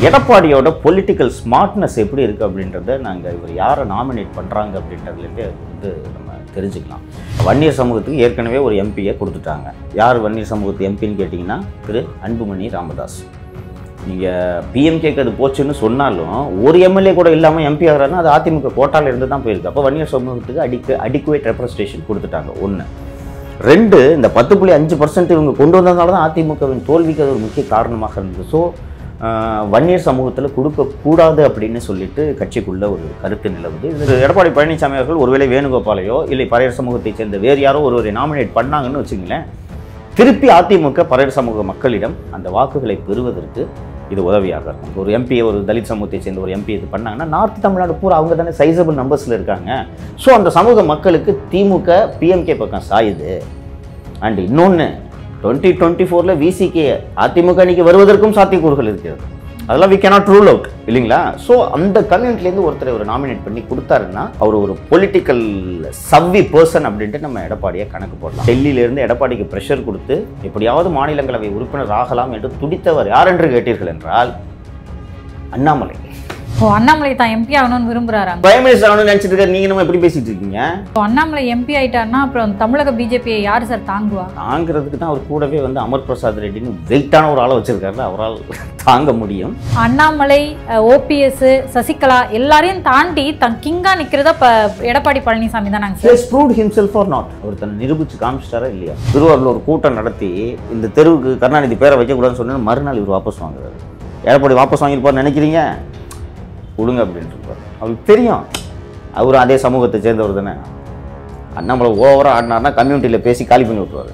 எடப்பாடியோட political smartness எப்படி இருக்குது அப்படின்றத நாங்கள் இவர் யாரை நாமினேட் பண்ணுறாங்க அப்படின்றதுலேருந்தே அது வந்து நம்ம தெரிஞ்சுக்கலாம் வன்னியர் சமூகத்துக்கு ஏற்கனவே ஒரு எம்பியை கொடுத்துட்டாங்க யார் வன்னியர் சமூகத்து எம்பின்னு கேட்டிங்கன்னா திரு அன்புமணி ராமதாஸ் நீங்கள் பிஎம்கேக்கு அது போச்சுன்னு சொன்னாலும் ஒரு எம்எல்ஏ கூட இல்லாமல் எம்பி ஆகிறாருன்னா அது அதிமுக கோட்டால இருந்து தான் போயிருக்கு அப்போ வன்னியர் சமூகத்துக்கு அடிக்க அடிக்குவேட் ரெப்ரஸன்டேஷன் கொடுத்துட்டாங்க ஒன்று ரெண்டு இந்த பத்து புள்ளி அஞ்சு பர்சன்ட் இவங்க கொண்டு வந்ததுனால தான் அதிமுகவின் தோல்விக்கு அது ஒரு முக்கிய காரணமாக இருந்தது ஸோ வன்னியர் சமூகத்தில் கொடுக்கக்கூடாது அப்படின்னு சொல்லிட்டு கட்சிக்குள்ள ஒரு கருத்து நிலவுது இது எடப்பாடி பழனிசாமி அவர்கள் ஒருவேளை வேணுகோபாலையோ இல்லை பறையர் சமூகத்தைச் சேர்ந்த வேறு யாரோ ஒருவரை நாமினேட் பண்ணாங்கன்னு வச்சுங்களேன் திருப்பி அதிமுக பறையர் சமூக மக்களிடம் அந்த வாக்குகளை பெறுவதற்கு இது உதவியாக இருக்கும் ஒரு எம்பி ஒரு தலித் சமூகத்தை சேர்ந்த ஒரு எம்பி இது பண்ணாங்கன்னா நார்த் தமிழ்நாடு பூரா அவங்க தானே சைசபிள் நம்பர்ஸில் இருக்காங்க ஸோ அந்த சமூக மக்களுக்கு திமுக பிஎம்கே பக்கம் சாயுது அண்ட் இன்னொன்று டுவெண்ட்டி டுவெண்ட்டி ஃபோரில் விசிகே அதிமுக அன்னைக்கு வருவதற்கும் சாத்தியக்கூறுகள் இருக்கிறது அதெல்லாம் வி cannot ரூல் அவுட் இல்லைங்களா ஸோ அந்த கம்யூனிட்டிலேருந்து ஒருத்தரை ஒரு நாமினேட் பண்ணி கொடுத்தாருன்னா அவர் ஒரு பொலிட்டிக்கல் சவ்வி பர்சன் அப்படின்ட்டு நம்ம எடப்பாடியை கணக்கு போடலாம் டெல்லியிலேருந்து எடப்பாடிக்கு ப்ரெஷர் கொடுத்து எப்படியாவது மாநிலங்களவை உறுப்பினர் ஆகலாம் என்று துடித்தவர் யார் என்று கேட்டீர்கள் என்றால் அண்ணாமலை ஓ அண்ணாமலை தான் எம்பி ஆகணும்னு விரும்புறாராங்க பிரைம் மினிஸ்டர் ஆகணும்னு நினச்சிட்டு இருக்காரு நீங்கள் நம்ம எப்படி பேசிட்டு இருக்கீங்க இப்போ அண்ணாமலை எம்பி ஆயிட்டாருன்னா அப்புறம் தமிழக பிஜேபியை யார் சார் தாங்குவா தாங்கிறதுக்கு தான் அவர் கூடவே வந்து அமர் பிரசாத் ரெட்டின்னு வெயிட்டான ஒரு ஆளை வச்சிருக்காரு அவரால் தாங்க முடியும் அண்ணாமலை ஓபிஎஸ் சசிகலா எல்லாரையும் தாண்டி தன் கிங்கா நிக்கிறதா இப்ப எடப்பாடி பழனிசாமி தானாங்க sir has proved himself or not அவர் தன்னை நிரூபிச்சு காமிச்சிட்டாரா இல்லையா திருவாரூரில் ஒரு கூட்டம் நடத்தி இந்த தெருவுக்கு கருணாநிதி பேரை வைக்கக்கூடாதுன்னு சொன்னா மறுநாள் இவர் வாபஸ் வாங்குறாரு எடப்பாடி வாபஸ் வாங்கியிருப்பார் நினைக்கிறீங்க கொடுங்க அப்படின்ட்டு இருப்பார் அவருக்கு தெரியும் அவர் அதே சமூகத்தை சேர்ந்தவர் தானே அண்ணாமலை ஓவராக ஆடினார்னா கம்யூனிட்டியில் பேசி காலி பண்ணி விட்டுருவாரு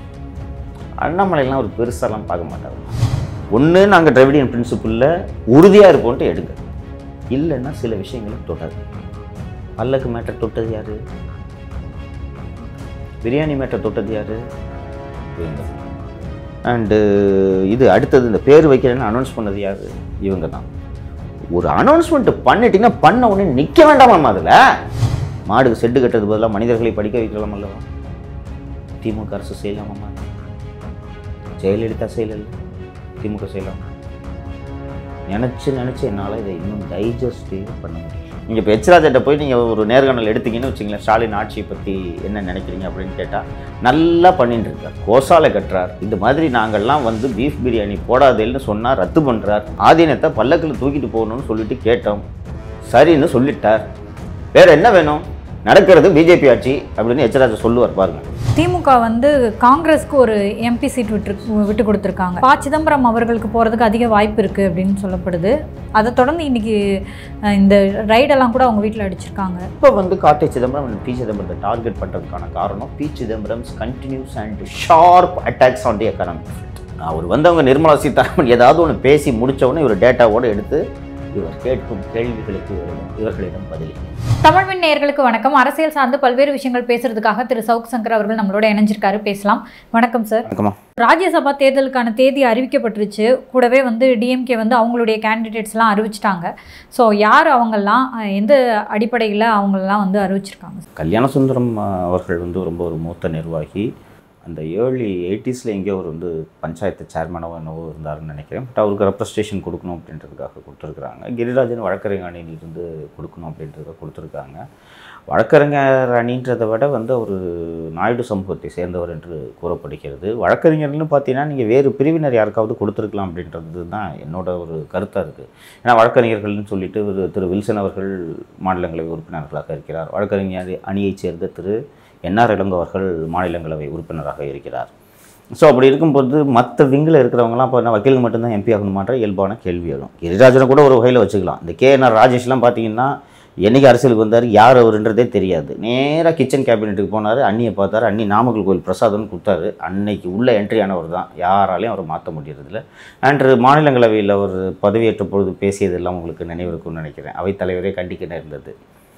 அண்ணாமலைலாம் ஒரு பெருசாலாம் பார்க்க மாட்டார் ஒன்று நாங்கள் டிராவிடியன் பிரின்சிபலில் உறுதியாக இருப்போன்ட்டு எடுங்க இல்லைன்னா சில விஷயங்களை தொடாது பல்லக்கு மேட்டர் தொட்டது யாரு பிரியாணி மேட்டர் தொட்டது யாரு அண்டு இது அடுத்தது இந்த பேர் வைக்கிறேன்னு அனௌன்ஸ் பண்ணது யாரு இவங்க தான் ஒரு அனௌன்ஸ்மெண்ட் பண்ணிட்டீங்கன்னா பண்ண உடனே நிற்க வேண்டாமாம் அதில் மாடுக்கு செட்டு கட்டுறது பதிலாக மனிதர்களை படிக்க வைக்கலாம் அல்லவா திமுக அரசு செய்யலாமா ஜெயலலிதா செய்யல திமுக செய்யலாமா நினச்சி நினச்சி என்னால் இதை இன்னும் டைஜஸ்டே பண்ண முடியும் நீங்கள் இப்போ எச்ராஜர்கிட்ட போய் நீங்கள் ஒரு நேர்காணல் எடுத்தீங்கன்னு வச்சிங்களேன் ஸ்டாலின் ஆட்சியை பற்றி என்ன நினைக்கிறீங்க அப்படின்னு கேட்டால் நல்லா பண்ணிட்டு இருக்கார் கோசாலை கட்டுறார் இந்த மாதிரி நாங்கள்லாம் வந்து பீஃப் பிரியாணி போடாதேன்னு சொன்னால் ரத்து பண்ணுறார் ஆதீனத்தை பல்லக்கில் தூக்கிட்டு போகணும்னு சொல்லிட்டு கேட்டோம் சரின்னு சொல்லிட்டார் வேற என்ன வேணும் நடக்கிறது பிஜேபி ஆட்சி அப்படின்னு எச்ராஜா சொல்லுவார் பாருங்க திமுக வந்து காங்கிரஸ்க்கு ஒரு எம்பி சீட் விட்டு விட்டு கொடுத்துருக்காங்க ப சிதம்பரம் அவர்களுக்கு போகிறதுக்கு அதிக வாய்ப்பு இருக்குது அப்படின்னு சொல்லப்படுது அதை தொடர்ந்து இன்னைக்கு அஹ், இந்த ரைடெல்லாம் கூட அவங்க வீட்டில் அடிச்சிருக்காங்க இப்போ வந்து கார்த்தி சிதம்பரம் and பி சிதம்பரத்தை டார்கெட் பண்ணுறதுக்கான காரணம் P Chidambaram continues and sharp attacks on the economic அவர் வந்து அவங்க நிர்மலா சீதாராமன் ஏதாவது ஒன்று பேசி முடிச்ச உடனே இவர் டேட்டாவோடு எடுத்து இவர் கேட்கும் கேள்விகளுக்கு இவரிடம் இவர்களிடம் பதில் தமிழ்மின் நேயர்களுக்கு வணக்கம் அரசியல் சார்ந்து பல்வேறு விஷயங்கள் பேசுறதுக்காக திரு சவுக் சங்கர் அவர்கள் நம்மளோட இணைஞ்சிருக்காரு பேசலாம் வணக்கம் சார் வணக்கம்மா ராஜ்யசபா தேர்தலுக்கான தேதி அறிவிக்கப்பட்டுருச்சு கூடவே வந்து டிஎம்கே வந்து அவங்களுடைய கேண்டிடேட்ஸ்லாம் அறிவிச்சிட்டாங்க ஸோ யார் அவங்கெல்லாம் அஹ், எந்த அடிப்படையில் அவங்களெல்லாம் வந்து அறிவிச்சிருக்காங்க கல்யாண சுந்தரம் அஹ், அவர்கள் வந்து ரொம்ப ஒரு மூத்த நிர்வாகி அந்த ஏர்லி எயிட்டிஸில் எங்கேயோ அவர் வந்து பஞ்சாயத்து சேர்மனவோ என்னவோ இருந்தாருன்னு நினைக்கிறேன் பட் அவருக்கு ரெப்ரஸன்டேஷன் கொடுக்கணும் அப்படின்றதுக்காக கொடுத்துருக்குறாங்க கிரிராஜன் வழக்கறிஞர் அணியிலிருந்து கொடுக்கணும் அப்படின்றதுக்காக கொடுத்துருக்காங்க வழக்கறிஞர் அணின்றதை விட வந்து அவர் நாயுடு சமூகத்தை சேர்ந்தவர் என்று கூறப்படுகிறது வழக்கறிஞர்னு பார்த்தீங்கன்னா நீங்கள் வேறு பிரிவினர் யாருக்காவது கொடுத்துருக்கலாம் அப்படின்றது தான் என்னோட ஒரு கருத்தாக இருக்குது ஏன்னா வழக்கறிஞர்கள்னு சொல்லிட்டு ஒரு திரு வில்சன் அவர்கள் மாநிலங்களவை உறுப்பினர்களாக இருக்கிறார் வழக்கறிஞர் அணியைச் சேர்ந்த திரு என்ஆர் இளங்கோ அவர்கள் மாநிலங்களவை உறுப்பினராக இருக்கிறார் ஸோ அப்படி இருக்கும்போது மற்ற விங்கில் இருக்கிறவங்களாம் இப்போ நான் வக்கீல் மட்டும்தான் எம்பி ஆகணுமான்ற இயல்பான கேள்வி எழும் கிரிராஜனை கூட ஒரு வகையில் வச்சுக்கலாம் இந்த கேஎன்ஆர் ராஜேஷ்லாம் பார்த்தீங்கன்னா என்னைக்கு அரசியலுக்கு வந்தார் யார் அவருன்றதே தெரியாது நேராக கிச்சன் கேபினெட்டுக்கு போனார் அண்ணியை பார்த்தாரு அண்ணி நாமக்கல் கோயில் பிரசாதம்னு கொடுத்தாரு அன்னைக்கு உள்ள என்ட்ரி ஆனவர் தான் யாராலையும் அவரை மாற்ற முடியறதில்ல அன்று மாநிலங்களவையில் அவர் பதவியேற்ற பொழுது பேசியதெல்லாம் உங்களுக்கு நினைவு இருக்கும்னு நினைக்கிறேன் அவைத்தலைவரே கண்டிக்க நேர்ந்தது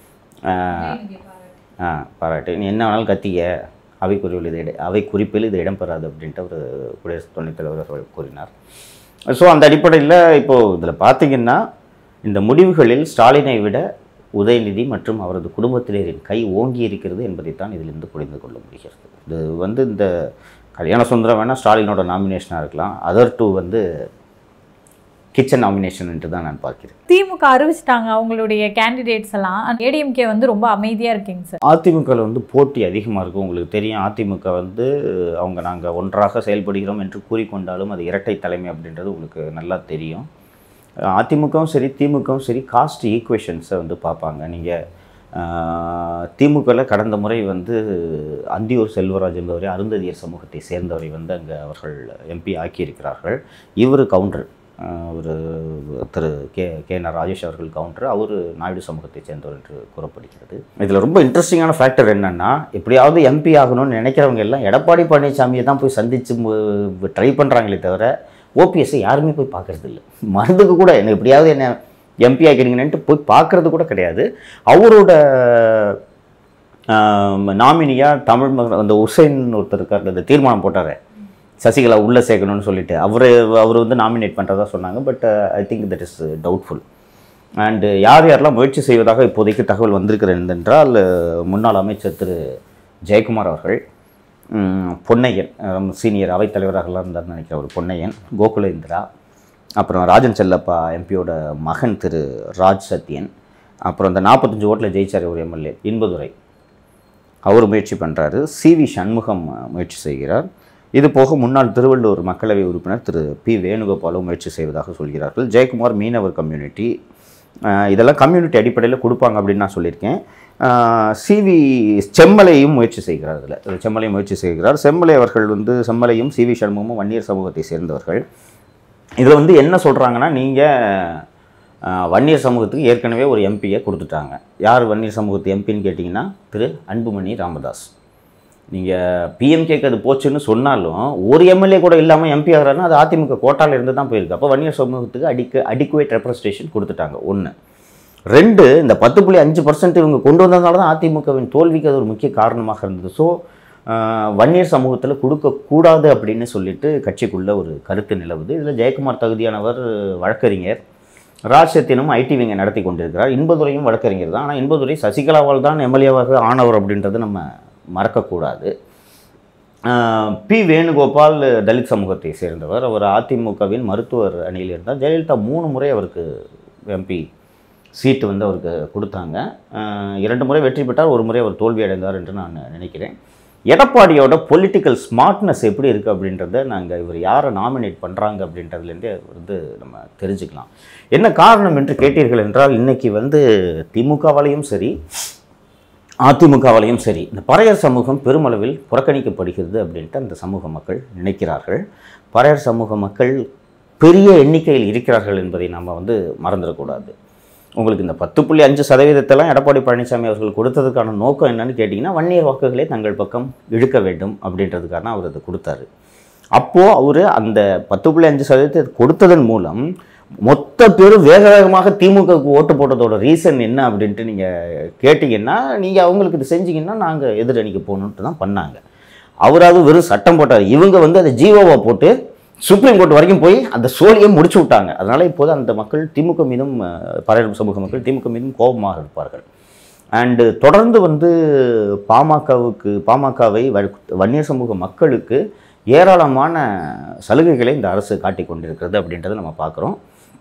ஆஹ், ஆ பாராட்டு நீ என்ன வேணாலும் கத்திக்க அவை குறிப்பில் இது இட அவை குறிப்பில் இது இடம்பெறாது அப்படின்ட்டு அவர் குடியரசு துணைத் தலைவர் அவர்கள் கூறினார் ஸோ அந்த அடிப்படையில் இப்போது இதில் பார்த்தீங்கன்னா இந்த முடிவுகளில் ஸ்டாலினை விட உதயநிதி மற்றும் அவரது குடும்பத்தினரின் கை ஓங்கி இருக்கிறது என்பதைத்தான் இதிலிருந்து புரிந்து கொள்ள முடிகிறது இது வந்து இந்த கல்யாண சுந்தரம் வேணால் ஸ்டாலினோட நாமினேஷனாக இருக்கலாம் அதர் டூ வந்து கிச்சன் நாமினேஷன் என்று தான் நான் பார்க்கிறேன் திமுக அறிவிச்சிட்டாங்க அவங்களுடைய கேண்டிடேட்ஸ் எல்லாம் ஏடிஎம்கே வந்து ரொம்ப அமைதியா இருக்கீங்க சார் அதிமுகவில் வந்து போட்டி அதிகமாக இருக்கும் உங்களுக்கு தெரியும் அதிமுக வந்து அவங்க நாங்கள் ஒன்றாக செயல்படுகிறோம் என்று கூறிக்கொண்டாலும் அது இரட்டை தலைமை அப்படின்றது உங்களுக்கு நல்லா தெரியும் அதிமுகவும் சரி திமுகவும் சரி காஸ்ட் ஈக்குவேஷன்ஸை வந்து பார்ப்பாங்க நீங்கள் திமுகவில் கடந்த முறை வந்து அந்தியூர் செல்வராஜ் என்பவரை அருந்ததியர் சமூகத்தை சேர்ந்தவரை வந்து அங்கே அவர்கள் எம்பி ஆக்கியிருக்கிறார்கள் இவர் கவுண்டர் ஒரு திரு கே கே ந ராஜேஷ் அவர்கள் கவுண்டர் அவர் நாயுடு சமூகத்தை சேர்ந்தவர் என்று கூறப்படுகிறது இதில் ரொம்ப இன்ட்ரெஸ்டிங்கான ஃபேக்டர் என்னென்னா எப்படியாவது எம்பி ஆகணும்னு நினைக்கிறவங்க எல்லாம் எடப்பாடி பழனிசாமியை தான் போய் சந்தித்து ட்ரை பண்ணுறாங்களே தவிர ஓபிஎஸ்ஸை யாருமே போய் பார்க்கறது இல்லை மருந்துக்கு கூட என்ன எப்படியாவது என்ன எம்பி ஆக்கிடுங்கன்ட்டு போய் பார்க்கறது கூட கிடையாது அவரோட நாமினியாக தமிழ் மகன் அந்த உசைன் ஒருத்தர் இருக்கார் அந்த தீர்மானம் போட்டார் சசிகலா உள்ளே சேர்க்கணும்னு சொல்லிட்டு அவர் அவர் வந்து நாமினேட் பண்ணுறதா சொன்னாங்க but I think that is doubtful and யார் யாரெல்லாம் முயற்சி செய்வதாக இப்போதைக்கு தகவல் வந்திருக்கிறது என்றால் முன்னாள் அமைச்சர் திரு ஜெயக்குமார் அவர்கள் ம், பொன்னையன் அஹ், சீனியர் அவைத்தலைவராகலாம் இருந்தார்னு நினைக்கிறேன் ஒரு பொன்னையன் கோகுலேந்திரா அப்புறம் ராஜன் செல்லப்பா எம்பியோட மகன் திரு ராஜ் சத்யன் அப்புறம் இந்த நாற்பத்தஞ்சு ஓட்டில் ஜெயிச்சார் ஒரு எம்எல்ஏ இன்பதுரை அவர் முயற்சி பண்ணுறாரு சி வி சண்முகம் அஹ், முயற்சி செய்கிறார் இது போக முன்னாள் திருவள்ளூர் மக்களவை உறுப்பினர் திரு பி வேணுகோபாலும் முயற்சி செய்வதாக சொல்கிறார்கள் ஜெயக்குமார் மீனவர் கம்யூனிட்டி அஹ், இதெல்லாம் கம்யூனிட்டி அடிப்படையில் கொடுப்பாங்க அப்படின்னு நான் சொல்லியிருக்கேன் சிவி செம்மலையும் முயற்சி செய்கிறார் இதில் செம்மலையும் முயற்சி செய்கிறார் செம்மலை அவர்கள் வந்து செம்மலையும் சிவி சண்முகமும் வன்னியர் சமூகத்தை சேர்ந்தவர்கள் இதில் வந்து என்ன சொல்கிறாங்கன்னா நீங்கள் வன்னியர் சமூகத்துக்கு ஏற்கனவே ஒரு எம்பியை கொடுத்துட்டாங்க யார் வன்னியர் சமூகத்து எம்பின்னு கேட்டிங்கன்னா திரு அன்புமணி ராமதாஸ் நீங்கள் பிஎம்கேக்கு அது போச்சுன்னு சொன்னாலும் ஒரு எம்எல்ஏ கூட இல்லாமல் எம்பி ஆகிறாருன்னா அது அதிமுக கோட்டால இருந்து தான் போயிருக்கு அப்போ வன்னியர் சமூகத்துக்கு அடிக்க அடிக்குவேட் ரெப்ரஸன்டேஷன் கொடுத்துட்டாங்க ஒன்று ரெண்டு இந்த பத்து புள்ளி அஞ்சு பர்சன்ட் இவங்க கொண்டு வந்ததுனால தான் அதிமுகவின் தோல்விக்கு அது ஒரு முக்கிய காரணமாக இருந்தது ஸோ வன்னியர் சமூகத்தில் கொடுக்கக்கூடாது அப்படின்னு சொல்லிட்டு கட்சிக்குள்ள ஒரு கருத்து நிலவுது இதில் ஜெயக்குமார் தகுதியானவர் வழக்கறிஞர் ராஜ்யத்தினும் ஐடி விங்கை நடத்தி கொண்டிருக்கிறார் இன்பதுரையும் வழக்கறிஞர் தான் ஆனால் இன்பதுரை சசிகலாவால் தான் எம்எல்ஏவாக ஆனவர் அப்படின்றத நம்ம மறக்கக்கூடாது ஆஹ் பி வேணுகோபால் தலித் சமூகத்தை சேர்ந்தவர் அவர் அதிமுகவின் மருத்துவர் அணியில் இருந்தார் ஜெயலலிதா மூணு முறை அவருக்கு எம்பி சீட்டு வந்து அவருக்கு கொடுத்தாங்க ஆஹ் இரண்டு முறை வெற்றி பெற்றார் ஒரு முறை அவர் தோல்வி அடைந்தார் என்று நான் நினைக்கிறேன் எடப்பாடியோட பொலிட்டிக்கல் ஸ்மார்ட்னஸ் எப்படி இருக்குது அப்படின்றத நாங்கள் இவர் யாரை நாமினேட் பண்ணுறாங்க அப்படின்றதுலேருந்தே வந்து நம்ம தெரிஞ்சுக்கலாம் என்ன காரணம் என்று கேட்டீர்கள் என்றால் இன்றைக்கி வந்து திமுகவாலையும் சரி அதிமுகவாலையும் சரி இந்த பறையர் சமூகம் பெருமளவில் புறக்கணிக்கப்படுகிறது அப்படின்ட்டு அந்த சமூக மக்கள் நினைக்கிறார்கள் பறையர் சமூக மக்கள் பெரிய எண்ணிக்கையில் இருக்கிறார்கள் என்பதை நம்ம வந்து மறந்துடக்கூடாது உங்களுக்கு இந்த பத்து புள்ளி அஞ்சு சதவீதத்தெல்லாம் எடப்பாடி பழனிசாமி அவர்கள் கொடுத்ததுக்கான நோக்கம் என்னன்னு கேட்டிங்கன்னா வன்னியர் வாக்குகளை தங்கள் பக்கம் இழுக்க வேண்டும் அப்படின்றதுக்காக அவர் அதை கொடுத்தாரு அப்போது அவர் அந்த பத்து புள்ளி அஞ்சு சதவீதத்தை கொடுத்ததன் மூலம் மொத்த பேரும் வேக வேகமாக திமுகவுக்கு ஓட்டு போட்டதோட ரீசன் என்ன அப்படின்ட்டு நீங்கள் கேட்டிங்கன்னா நீங்கள் அவங்களுக்கு இது செஞ்சீங்கன்னா நாங்கள் எதிரணிக்கு போகணுன்ட்டு தான் பண்ணாங்க அவராவது வெறும் சட்டம் போட்டார் இவங்க வந்து அதை ஜீவோவை போட்டு சுப்ரீம் கோர்ட் வரைக்கும் போய் அந்த சோழியை முடிச்சு விட்டாங்க அதனால் இப்போது அந்த மக்கள் திமுக மீதும் அஹ், பறையர் சமூக மக்கள் திமுக மீதும் கோபமாக இருப்பார்கள் அண்டு தொடர்ந்து வந்து பாமகவுக்கு பாமகவை வன்னியர் சமூக மக்களுக்கு ஏராளமான சலுகைகளை இந்த அரசு காட்டிக் கொண்டிருக்கிறது அப்படின்றத நம்ம பார்க்குறோம்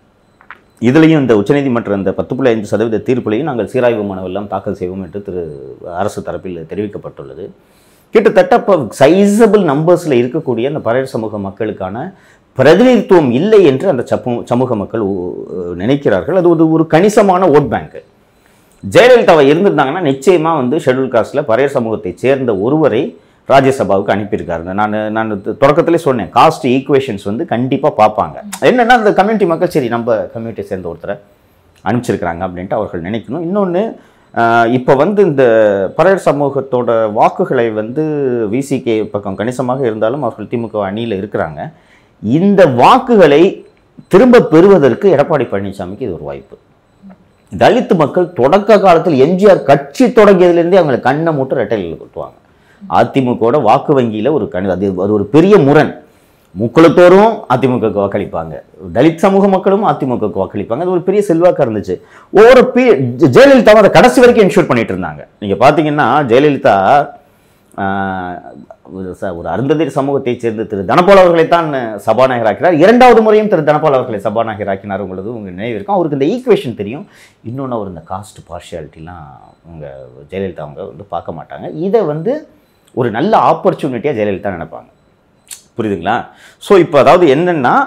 இதுலேயும் இந்த உச்சநீதிமன்ற இந்த பத்து புள்ளி ஐந்து சதவீத தீர்ப்புலையும் நாங்கள் சீராய்வு மனுவெல்லாம் தாக்கல் செய்வோம் என்று திரு அரசு தரப்பில் தெரிவிக்கப்பட்டுள்ளது கிட்டத்தட்ட இப்போ சைஸபிள் நம்பர்ஸில் இருக்கக்கூடிய அந்த பறையர் சமூக மக்களுக்கான பிரதிநிதித்துவம் இல்லை என்று அந்த சப்பு சமூக மக்கள் உ- நினைக்கிறார்கள் அது ஒரு ஒரு கணிசமான ஓட் பேங்க் ஜெயலலிதாவை இருந்திருந்தாங்கன்னா நிச்சயமாக வந்து ஷெட்யூல் காஸ்டில் பறையர் சமூகத்தை சேர்ந்த ஒருவரை ராஜ்யசபாவுக்கு அனுப்பியிருக்காருங்க நான் நான் தொடக்கத்திலே சொன்னேன் காஸ்ட் ஈக்குவேஷன்ஸ் வந்து கண்டிப்பாக பார்ப்பாங்க என்னென்னா அந்த கம்யூனிட்டி மக்கள் சரி நம்ம கம்யூனிட்டியை சேர்ந்த ஒருத்தரை அனுப்பிச்சிருக்கிறாங்க அப்படின்ட்டு அவர்கள் நினைக்கணும் இன்னொன்று இப்போ வந்து இந்த பறையர் சமூகத்தோட வாக்குகளை வந்து விசிகே பக்கம் கணிசமாக இருந்தாலும் அவர்கள் திமுக அணியில் இருக்கிறாங்க இந்த வாக்குகளை திரும்ப பெறுவதற்கு எடப்பாடி பழனிசாமிக்கு இது ஒரு வாய்ப்பு தலித் மக்கள் தொடக்க காலத்தில் எம்ஜிஆர் கட்சி தொடங்கியதுலேருந்தே அவங்களை கண்ணை மூட்டு ரெட்டையில் கொட்டுவாங்க அதிமுகவோட வாக்கு வங்கியில் ஒரு கணி அது அது ஒரு பெரிய முரண் முக்குளத்தோரும் அதிமுகவுக்கு வாக்களிப்பாங்க தலித் சமூக மக்களும் அதிமுகவுக்கு வாக்களிப்பாங்க அது ஒரு பெரிய செல்வாக்காக இருந்துச்சு ஒவ்வொரு பி ஜெயலலிதாவும் அதை கடைசி வரைக்கும் என்ஷூர் பண்ணிட்டு இருந்தாங்க நீங்கள் பார்த்தீங்கன்னா ஜெயலலிதா ஆஹ், ஒரு ச- ஒரு அருந்ததி சமூகத்தைச் சேர்ந்த திரு தனபால் அவர்களைத்தான் சபாநாயகர் ஆக்கினார் இரண்டாவது முறையும் திரு தனபால் அவர்களை சபாநாயகர் ஆக்கினார் உங்களுக்கு உங்கள் நினைவு இருக்கும் அவருக்கு இந்த ஈக்குவேஷன் தெரியும் இன்னொன்று அவர் இந்த காஸ்ட் பார்ஷியாலிட்டிலாம் உங்கள் ஜெயலலிதா அவங்க வந்து பார்க்க மாட்டாங்க இதை வந்து ஒரு நல்ல ஆப்பர்ச்சுனிட்டியாக ஜெயலலிதா நினைப்பாங்க புரியுதுங்களா ஸோ இப்போ அதாவது என்னென்னா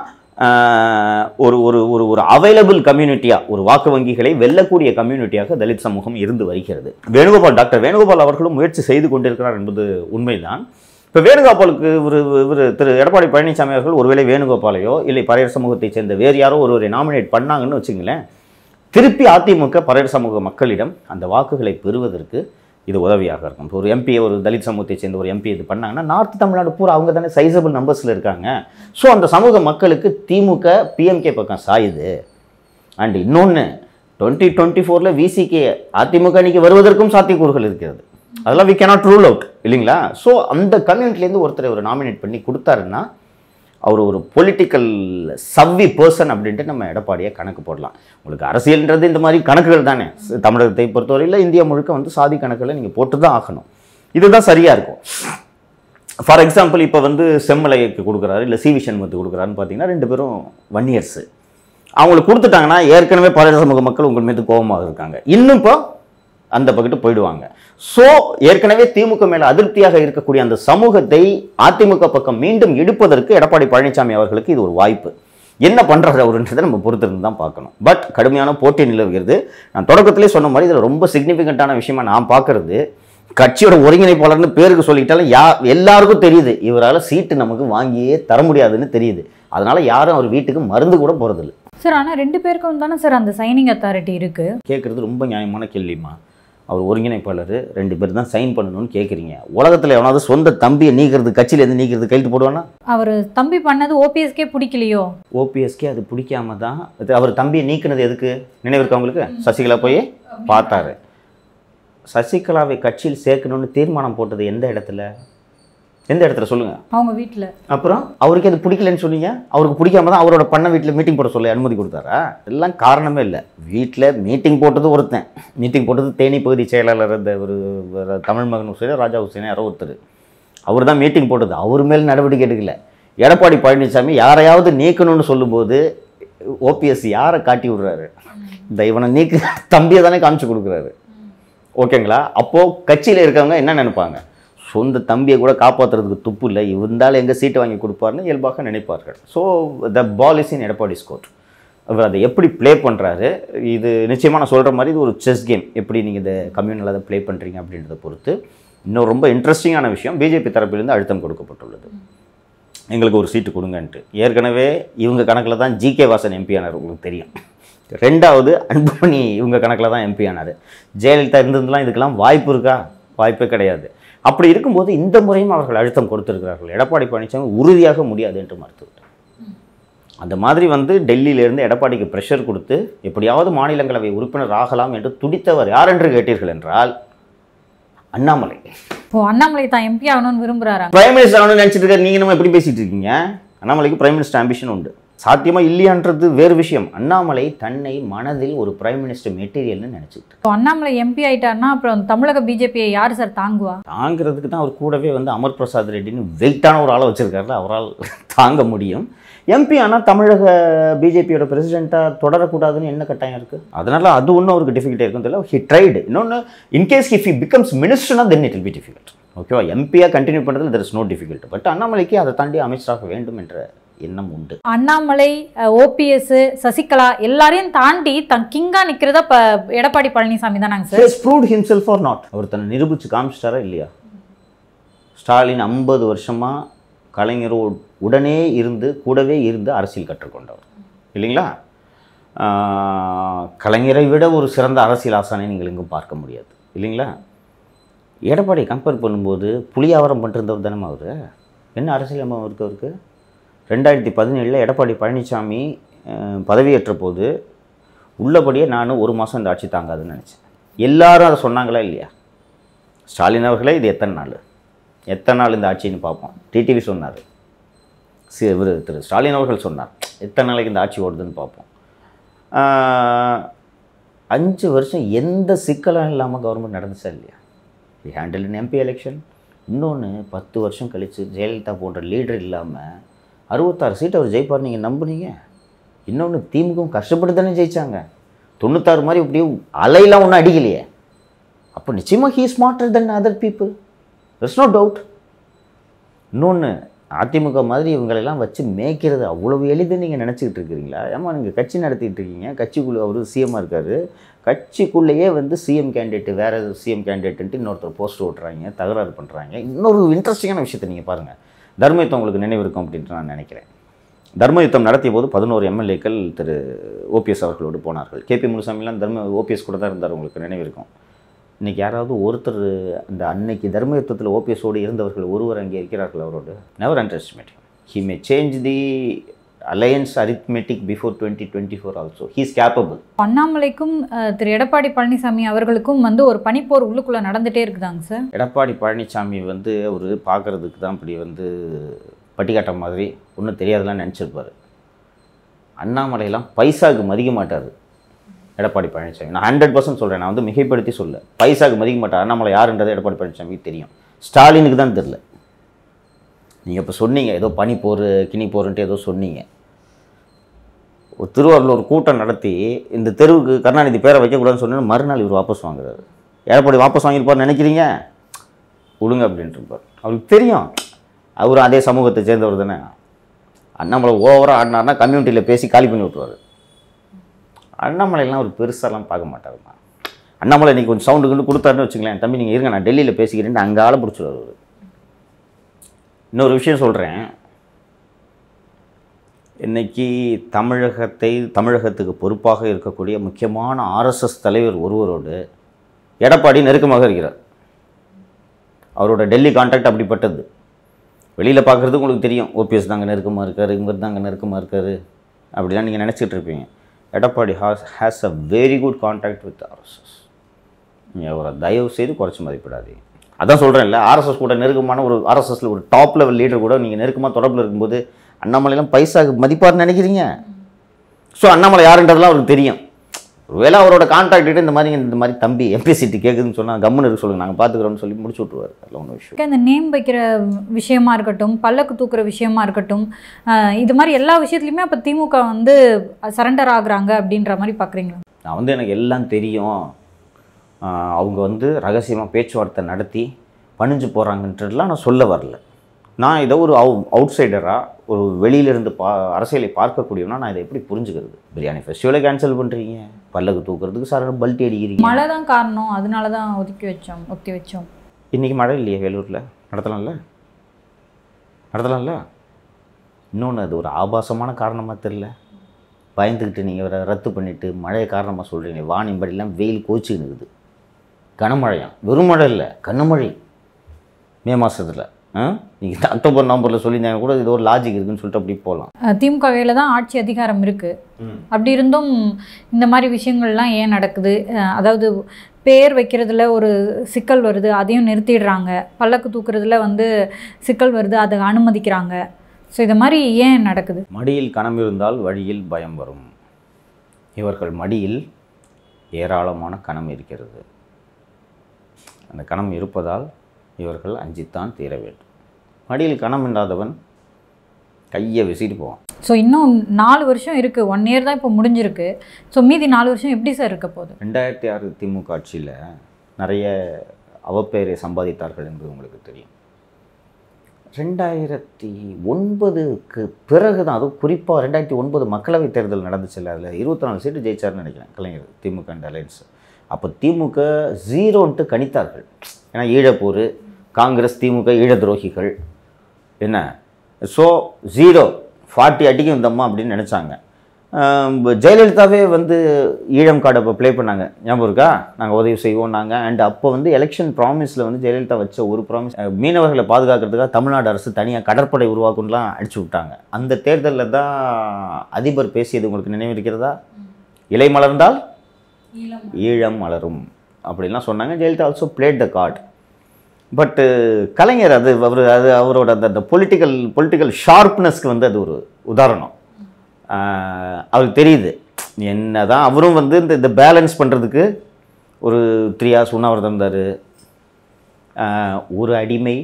ஒரு ஒரு ஒரு ஒரு அவைலபிள் கம்யூனிட்டியாக ஒரு வாக்கு வங்கிகளை வெல்லக்கூடிய கம்யூனிட்டியாக தலித் சமூகம் இருந்து வருகிறது வேணுகோபால் டாக்டர் வேணுகோபால் அவர்களும் முயற்சி செய்து கொண்டிருக்கிறார் என்பது உண்மைதான் இப்போ வேணுகோபாலுக்கு ஒரு இவர் திரு எடப்பாடி பழனிசாமி அவர்கள் ஒருவேளை வேணுகோபாலையோ இல்லை பறையர் சமூகத்தைச் சேர்ந்த வேறு யாரோ ஒருவரை நாமினேட் பண்ணாங்கன்னு வச்சுங்களேன் திருப்பி அதிமுக பறையர் சமூக மக்களிடம் அந்த வாக்குகளை பெறுவதற்கு இது உதவியாக இருக்கும் இப்போ ஒரு எம்பி ஒரு தலித் சமூகத்தை சேர்ந்த ஒரு எம்பி இது பண்ணாங்கன்னா நார்த் தமிழ்நாடு பூரா அவங்க தானே சைசபிள் நம்பர்ஸில் இருக்காங்க ஸோ அந்த சமூக மக்களுக்கு திமுக பிஎம்கே பக்கம் சாயுது அண்ட் இன்னொன்று டுவெண்ட்டி டுவெண்ட்டி ஃபோரில் விசிகே அதிமுக அணிக்கு வருவதற்கும் சாத்தியக்கூறுகள் இருக்கிறது அதெல்லாம் வி cannot ரூல் அவுட் இல்லைங்களா ஸோ அந்த கம்யூனிட்டிலேருந்து ஒருத்தரை ஒரு நாமினேட் பண்ணி கொடுத்தாருன்னா அவர் ஒரு பொலிட்டிக்கல் சவ்வி பர்சன் அப்படின்ட்டு நம்ம எடப்பாடியை கணக்கு போடலாம் உங்களுக்கு அரசியல்ன்றது இந்த மாதிரி கணக்குகள் தானே ச- தமிழகத்தை பொறுத்தவரையில் இந்தியா முழுக்க வந்து சாதி கணக்குகளை நீங்கள் போட்டு தான் ஆகணும் இதுதான் சரியாக இருக்கும் ஃபார் எக்ஸாம்பிள் இப்போ வந்து செம்மலைக்கு கொடுக்குறாரு இல்லை சி சண்முகத்துக்கு கொடுக்குறாருன்னு பார்த்தீங்கன்னா ரெண்டு பேரும் ஒன் இயர்ஸு அவங்களுக்கு கொடுத்துட்டாங்கன்னா ஏற்கனவே பல சமூக மக்கள் உங்கள் மீது கோபமாக இருக்காங்க இன்னும் இப்போ அந்த பக்கத்து போயிடுவாங்க ஸோ ஏற்கனவே திமுக மேலே அதிருப்தியாக இருக்கக்கூடிய அந்த சமூகத்தை அதிமுக பக்கம் மீண்டும் இழுப்பதற்கு எடப்பாடி பழனிசாமி அவர்களுக்கு இது ஒரு வாய்ப்பு என்ன பண்ணுறாரு அவருன்றதை நம்ம பொறுத்திருந்து தான் பார்க்கணும் பட் கடுமையான போட்டி நிலவுகிறது நான் தொடக்கத்திலே சொன்ன மாதிரி இதில் ரொம்ப சிக்னிஃபிகண்ட்டான விஷயமா நான் பார்க்கறது கட்சியோட ஒருங்கிணைப்பாளர்னு பேருக்கு சொல்லிட்டாலும் யா எல்லாருக்கும் தெரியுது இவரால் சீட்டு நமக்கு வாங்கியே தர முடியாதுன்னு தெரியுது அதனால யாரும் அவர் வீட்டுக்கு மருந்து கூட போகிறதில்ல சார் ஆனால் ரெண்டு பேருக்கும் தானே சார் அந்த சைனிங் அத்தாரிட்டி இருக்கு கேட்குறது ரொம்ப நியாயமான கேள்விமா அவர் ஒருங்கிணைப்பாளர் ரெண்டு பேர் தான் சைன் பண்ணணும்னு கேட்குறீங்க உலகத்தில் எவனாவது சொந்த தம்பியை நீக்கிறது கட்சியிலேருந்து நீக்கிறது கையெழுத்து போடுவானா அவர் தம்பி பண்ணது ஓபிஎஸ்கே பிடிக்கலையோ ஓபிஎஸ்கே அது பிடிக்காம தான் இது அவர் தம்பியை நீக்கினது எதுக்கு நினைவு இருக்கா உங்களுக்கு சசிகலா போய் பார்த்தாரு சசிகலாவை கட்சியில் சேர்க்கணும்னு தீர்மானம் போட்டது எந்த இடத்துல எந்த இடத்துல சொல்லுங்க அவங்க வீட்டில் அப்புறம் அவருக்கு அது பிடிக்கலன்னு சொன்னீங்க அவருக்கு பிடிக்காம தான் அவரோட பண்ண வீட்டில் மீட்டிங் போட சொல்லி அனுமதி கொடுத்தாரா எல்லாம் காரணமே இல்லை வீட்டில் மீட்டிங் போட்டது ஒருத்தன் மீட்டிங் போட்டது தேனி பகுதி செயலாளர் இந்த ஒரு ஒரு தமிழ் மகன் ஹுசேன் ராஜா ஹுசேன் யாரோ ஒருத்தர் அவர் தான் மீட்டிங் போட்டது அவர் மேல் நடவடிக்கை எடுக்கல எடப்பாடி பழனிசாமி யாரையாவது நீக்கணும்னு சொல்லும்போது ஓபிஎஸ் யாரை காட்டி விடுறாரு இந்த இவனை நீக்கு தம்பியை தானே காமிச்சு கொடுக்குறாரு ஓகேங்களா அப்போது கட்சியில் இருக்கவங்க என்ன நினைப்பாங்க சொந்த தம்பியை கூட காப்பாற்றுறதுக்கு துப்பு இல்லை இருந்தாலும் எங்கே சீட்டை வாங்கி கொடுப்பாருன்னு இயல்பாக நினைப்பார்கள் so the ball is in Edappadi ஸ்கோர் அவர் அதை எப்படி ப்ளே பண்ணுறாரு இது நிச்சயமாக நான் சொல்கிற மாதிரி இது ஒரு செஸ் கேம் எப்படி நீங்கள் இந்த கம்யூனல் அதை ப்ளே பண்ணுறீங்க அப்படின்றத பொறுத்து இன்னும் ரொம்ப இன்ட்ரெஸ்டிங்கான விஷயம் பிஜேபி தரப்பிலிருந்து அழுத்தம் கொடுக்கப்பட்டுள்ளது எங்களுக்கு ஒரு சீட்டு கொடுங்கன்ட்டு ஏற்கனவே இவங்க கணக்கில் தான் ஜிகே வாசன் எம்பி ஆனார் உங்களுக்கு தெரியும் ரெண்டாவது அன்புமணி இவங்க கணக்கில் தான் எம்பி ஆனார் ஜெயலலிதா இருந்ததுலாம் இதுக்கெல்லாம் வாய்ப்பு இருக்கா வாய்ப்பே கிடையாது அப்படி இருக்கும்போது இந்த முறையும் அவர்கள் அழுத்தம் கொடுத்திருக்கிறார்கள் எடப்பாடி பழனிசாமி உறுதியாக முடியாது என்று மறுத்துவிட்டார் அந்த மாதிரி வந்து டெல்லியிலிருந்து எடப்பாடிக்கு ப்ரெஷர் கொடுத்து எப்படியாவது மாநிலங்களவை உறுப்பினர் ஆகலாம் என்று துடித்தவர் யார் என்று கேட்டீர்கள் என்றால் அண்ணாமலை இப்போ அண்ணாமலை தான் எம்பி ஆகணும்னு விரும்புறாரா பிரைம் மினிஸ்டர் ஆகணும்னு நினச்சிட்டு இருக்காரு நீங்கள் நம்ம எப்படி பேசிட்டு இருக்கீங்க அண்ணாமலைக்கு பிரைம் மினிஸ்டர் ஆம்பிஷன் உண்டு சாத்தியமா இல்லையான்றது வேறு விஷயம் அண்ணாமலை தன்னை மனதில் ஒரு பிரைம் மினிஸ்டர் மெட்டீரியல்னு நினச்சிட்டு இப்போ அண்ணாமலை எம்பி ஆயிட்டாருன்னா அப்புறம் தமிழக பிஜேபியை யார் சார் தாங்குவா தாங்கிறதுக்கு தான் அவர் கூடவே வந்து அமர் பிரசாத் ரெட்டின்னு வெயிட்டான ஒரு ஆளை வச்சிருக்காருல அவரால் தாங்க முடியும் எம்பி ஆனால் தமிழக பிஜேபியோட பிரசிடெண்ட்டாக தொடரக்கூடாதுன்னு என்ன கட்டாயம் இருக்குது அதனால் அது ஒன்றும் அவருக்கு டிஃபிகல்ட்டாக இருக்கும் தெரியல ஹி ட்ரைடு இன்னொன்று இன்கேஸ் இஃப் ஹி பிகம்ஸ் மினிஸ்டர்னா then it will be difficult ஓகேவா எம்பியாக கண்டினியூ பண்ணுறதுல there is no difficult but அண்ணாமலைக்கு அதை தாண்டி அமைச்சராக வேண்டும் என்ற எண்ணம் உண்டு அண்ணாமலை ஓபிஎஸ் சசிகலா எல்லாரையும் தாண்டி தன் கிங்கா நிக்கிறதா இப்ப எடப்பாடி பழனிசாமி தானாங்க sir has proved himself or not அவர் தன்னை நிரூபித்து காமிச்சிட்டாரா இல்லையா ஸ்டாலின் ஐம்பது வருஷமாக கலைஞரோடு உடனே இருந்து கூடவே இருந்து அரசியல் கற்றுக்கொண்டவர் இல்லைங்களா ஆஹ், கலைஞரை விட ஒரு சிறந்த அரசியல் ஆசானை நீங்கள் எங்கும் பார்க்க முடியாது இல்லைங்களா எடப்பாடி கம்பேர் பண்ணும்போது புளியாவரம் பண்ணிருந்தவர் தானே அவர் என்ன அரசியல் அனுபவம் இருக்கு அவருக்கு ரெண்டாயிரத்தி பதினேழில் எடப்பாடி பழனிசாமி அஹ், பதவியேற்ற போது உள்ளபடியே நான் ஒரு மாதம் இந்த ஆட்சி தாங்காதுன்னு நினச்சேன் எல்லாரும் அதை சொன்னாங்களா இல்லையா ஸ்டாலின் அவர்களே இது எத்தனை நாள் எத்தனை நாள் இந்த ஆட்சின்னு பார்ப்போம் டிடிவி சொன்னார் சி இவர் திரு ஸ்டாலின் அவர்கள் சொன்னார் எத்தனை நாளைக்கு இந்த ஆட்சி ஓடுதுன்னு பார்ப்போம் ஆஹ், அஞ்சு வருஷம் எந்த சிக்கலும் இல்லாமல் கவர்மெண்ட் நடந்துச்சா இல்லையா he handle in MP election இன்னொன்று பத்து வருஷம் கழித்து ஜெயலலிதா போன்ற லீடர் இல்லாமல் அறுபத்தாறு சீட் அவர் ஜெயிப்பார் நீங்கள் நம்புனீங்க இன்னொன்று திமுகவும் கஷ்டப்பட்டு தானே ஜெயிச்சாங்க தொண்ணூத்தாறு மாதிரி இப்படியே அலையெல்லாம் ஒன்றும் அடிக்கலையே அப்போ நிச்சயமாக he smarter than other people there's no doubt இன்னொன்று அதிமுக மாதிரி இவங்களெல்லாம் வச்சு மேய்க்கிறது அவ்வளவு எளிது நீங்கள் நினச்சிக்கிட்டு இருக்கிறீங்களா ஏமா நீங்கள் கட்சி நடத்திட்டு இருக்கீங்க கட்சிக்குள்ளே அவர் சிஎம்மாக இருக்கார் கட்சிக்குள்ளேயே வந்து சிஎம் கேண்டிடேட் வேறு சிஎம் கேண்டிடேட்டுன்ட்டு இன்னொருத்தர் போஸ்ட் ஓட்டுறாங்க தகராறு பண்ணுறாங்க இன்னொரு இன்ட்ரெஸ்டிங்கான விஷயத்தை நீங்கள் பாருங்கள் தர்மயுத்தம் உங்களுக்கு நினைவு இருக்கும் அப்படின்ட்டு நான் நினைக்கிறேன் தர்மயுத்தம் நடத்திய போது பதினோரு எம்எல்ஏக்கள் திரு ஓபிஎஸ் அவர்களோடு போனார்கள் கேபி முனுசாமிலாம் தர்ம ஓபிஎஸ் கூட தான் இருந்தார் உங்களுக்கு நினைவு இருக்கும் இன்றைக்கி யாராவது ஒருத்தர் அந்த அன்னைக்கு தர்மயுத்தத்தில் ஓபிஎஸோடு இருந்தவர்கள் ஒருவர் அங்கே இருக்கிறார்கள் அவரோடு never underestimate he may change the alliance arithmetic before twenty twenty four also he's capable அண்ணாமலைக்கும் அஹ், திரு எடப்பாடி பழனிசாமி அவர்களுக்கும் வந்து ஒரு பனிப்போர் உள்ளுக்குள்ள நடந்துட்டே இருக்குதாங்க சார் எடப்பாடி பழனிசாமி வந்து அவர் பார்க்குறதுக்கு தான் இப்படி வந்து பட்டிக்காட்ட மாதிரி ஒன்றும் தெரியாதெல்லாம் நினச்சிருப்பார் அண்ணாமலையெல்லாம் பைசாவுக்கு மதிக்க மாட்டார் எடப்பாடி பழனிசாமி நான் ஹண்ட்ரட் பர்சன்ட் சொல்கிறேன் நான் வந்து மிகைப்படுத்தி சொல்ல பைசாவுக்கு மதிக்க மாட்டார் அண்ணாமலை யாருன்றது எடப்பாடி பழனிசாமிக்கு தெரியும் ஸ்டாலினுக்கு தான் தெரில நீங்கள் இப்போ சொன்னீங்க ஏதோ பனி போர் கினி போருன்ட்டு ஏதோ சொன்னீங்க ஒரு திருவாரூரில் ஒரு கூட்டம் நடத்தி இந்த தெருவுக்கு கருணாநிதி பேரை வைக்கக்கூடாதுன்னு சொன்னு மறுநாள் இவர் வாபஸ் வாங்குறாரு எடப்பாடி வாபஸ் வாங்கியிருப்பார் நினைக்கிறீங்க விடுங்க அப்படின்ட்டு இருப்பார் அவருக்கு தெரியும் அவரும் அதே சமூகத்தை சேர்ந்தவர் தானே அண்ணாமலை ஓவராக ஆடினார்னா கம்யூனிட்டியில் பேசி காலி பண்ணி விட்ருவார் அண்ணாமலைலாம் ஒரு பெருசாலாம் பார்க்க மாட்டாருமா அண்ணாமலை இன்னைக்கு கொஞ்சம் சவுண்டு கொண்டு கொடுத்தாருன்னு வச்சுங்களேன் தம்பி நீங்கள் இருங்க நான் டெல்லியில் பேசிக்கிறேன்னு அங்கே ஆளை பிடிச்சிடுவார் அவர் இன்னொரு விஷயம் சொல்கிறேன் இன்னைக்கு தமிழகத்தை தமிழகத்துக்கு பொறுப்பாக இருக்கக்கூடிய முக்கியமான ஆர்எஸ்எஸ் தலைவர் ஒருவரோடு எடப்பாடி நெருக்கமாக இருக்கிறார் அவரோட டெல்லி கான்டாக்ட் அப்படிப்பட்டது வெளியில் பார்க்குறதுக்கு உங்களுக்கு தெரியும் ஓபிஎஸ் தாங்க நெருக்கமாக இருக்கார் இவர் தாங்க நெருக்கமாக இருக்கார் அப்படிலாம் நீங்கள் நினச்சிட்டு இருப்பீங்க Edappadi has has a very good contact with RSS நீங்கள் அவரை தயவு செய்து குறைச்சி மதிப்பிடாதீங்க அதான் சொல்கிறேன்ல ஆர்எஸ்எஸ் கூட நெருக்கமான ஒரு ஆர்எஸ்எஸ்ல ஒரு டாப் லெவல் லீடர் கூட நீங்கள் நெருக்கமாக தொடர்பில் இருக்கும்போது அண்ணாமலையெல்லாம் பைசாக்கு மதிப்பார்னு நினைக்கிறீங்க ஸோ அண்ணாமலை யாருன்றதெல்லாம் அவருக்கு தெரியும் ஒருவேளை அவரோட கான்டாக்ட் இந்த மாதிரி இந்த மாதிரி தம்பி எம்பி சீட்டு கேட்குதுன்னு சொன்னால் கம்முன்னு இருக்க சொல்லுங்கள் நாங்கள் பார்த்துக்குறோம்னு சொல்லி முடிச்சு விட்ருவார் அதில் ஒன்றும் விஷயம் இந்த நேம் வைக்கிற விஷயமா இருக்கட்டும் பல்லக்கு தூக்குற விஷயமா இருக்கட்டும் அஹ், இது மாதிரி எல்லா விஷயத்துலையுமே அப்போ திமுக வந்து சரண்டர் ஆகுறாங்க அப்படின்ற மாதிரி பார்க்குறீங்களா நான் வந்து எனக்கு எல்லாம் தெரியும் ஆஹ் அவங்க வந்து ரகசியமாக பேச்சுவார்த்தை நடத்தி பணிஞ்சு போகிறாங்கன்றதுலாம் நான் சொல்ல வரல நான் இதை ஒரு அவு அவுட் சைடராக ஒரு வெளியிலிருந்து பா அரசியலை பார்க்கக்கூடியவனா நான் இதை எப்படி புரிஞ்சுக்கிறது பிரியாணி ஃபெஸ்டிவலை கேன்சல் பண்ணுறீங்க பல்லக்கு தூக்குறதுக்கு சார் பல்ட்டி அடிக்கிறீங்க மழை தான் காரணம் அதனால தான் ஒதுக்கி வச்சோம் ஒத்தி வச்சோம் இன்றைக்கி மழை இல்லையே வேலூரில் நடத்தலாம்ல நடத்தலாம்ல இன்னொன்று அது ஒரு ஆபாசமான காரணமாக தெரில பயந்துக்கிட்டு நீங்கள் வேறு ரத்து பண்ணிவிட்டு மழையை காரணமாக சொல்கிறீங்க வானிம்படிலாம் வெயில் கோச்சிக்கின்னு இருக்குது கனமழையாம் வெறும் மழை இல்லை கனமழை மே மாதத்தில் ஆ நீங்கள் அக்டோபர் நவம்பரில் சொல்லியிருந்தாங்க கூட இது ஒரு லாஜிக் இருக்குன்னு சொல்லிட்டு அப்படி போகலாம் அஹ், திமுக கையில தான் ஆட்சி அதிகாரம் இருக்கு அப்படி இருந்தும் இந்த மாதிரி விஷயங்கள்லாம் ஏன் நடக்குது அஹ், அதாவது பேர் வைக்கிறதுல ஒரு சிக்கல் வருது அதையும் நிறுத்திடுறாங்க பல்லக்கு தூக்குறதுல வந்து சிக்கல் வருது அதை அனுமதிக்கிறாங்க ஸோ இது மாதிரி ஏன் நடக்குது மடியில் கணம் இருந்தால் வழியில் பயம் வரும் இவர்கள் மடியில் ஏராளமான கணம் இருக்கிறது அந்த கணம் இருப்பதால் இவர்கள் அஞ்சித்தான் தீர வேண்டும் மடியில் கணம் இல்லாதவன் கையை விசிட்டு போவான் ஸோ இன்னும் நாலு வருஷம் இருக்குது ஒன் இயர் தான் இப்போ முடிஞ்சிருக்கு ஸோ மீதி நாலு வருஷம் எப்படி சார் இருக்க போகுது ரெண்டாயிரத்தி ஆறு திமுக ஆட்சியில் நிறைய அவப்பெயரை சம்பாதித்தார்கள் என்பது உங்களுக்கு தெரியும் ரெண்டாயிரத்தி ஒன்பதுக்கு பிறகு தான் அதுவும் குறிப்பாக ரெண்டாயிரத்தி ஒன்பது மக்களவைத் தேர்தல் நடந்துச்சுல்ல அதில் இருபத்தி நாலு சீட்டு ஜெயிச்சார்னு நினைக்கிறேன் கலைஞர் திமுக அண்ட் அலையன்ஸ் அப்போ திமுக ஜீரோன்ட்டு கணித்தார்கள் ஏன்னா ஈழப்போர் காங்கிரஸ் திமுக ஈழ துரோகிகள் என்ன ஸோ ஜீரோ ஃபார்ட்டி அடிக்கும் இந்தம்மா அப்படின்னு நினச்சாங்க ஜெயலலிதாவே வந்து ஈழம் கார்டு அப்போ ப்ளே பண்ணாங்க ஞாபகம் இருக்கா நாங்கள் உதவி செய்வோம் நாங்கள் அண்ட் அப்போ வந்து எலெக்ஷன் ப்ராமிஸில் வந்து ஜெயலலிதா வச்ச ஒரு ப்ராமிஸ் மீனவர்களை பாதுகாக்கிறதுக்காக தமிழ்நாடு அரசு தனியாக கடற்படை உருவாக்கும்லாம் அடிச்சு விட்டாங்க அந்த தேர்தலில் தான் அதிபர் பேசியது உங்களுக்கு நினைவு இருக்கிறதா இலை மலர்ந்தால் ஈழம் மலரும் அப்படின்லாம் சொன்னாங்க Jayalalithaa also played the card பட்டு கலைஞர் அது அவர் அது அவரோட அந்த அந்த பொலிட்டிக்கல் பொலிட்டிக்கல் ஷார்ப்னஸ்க்கு வந்து அது ஒரு உதாரணம் ஆஹ் அவருக்கு தெரியுது என்னதான் அவரும் வந்து இந்த இந்த பேலன்ஸ் பண்ணுறதுக்கு ஒரு த்ரீ ஹார்ஸ் உண்ணாவிரதம் இருந்தார் ஒரு அடிமை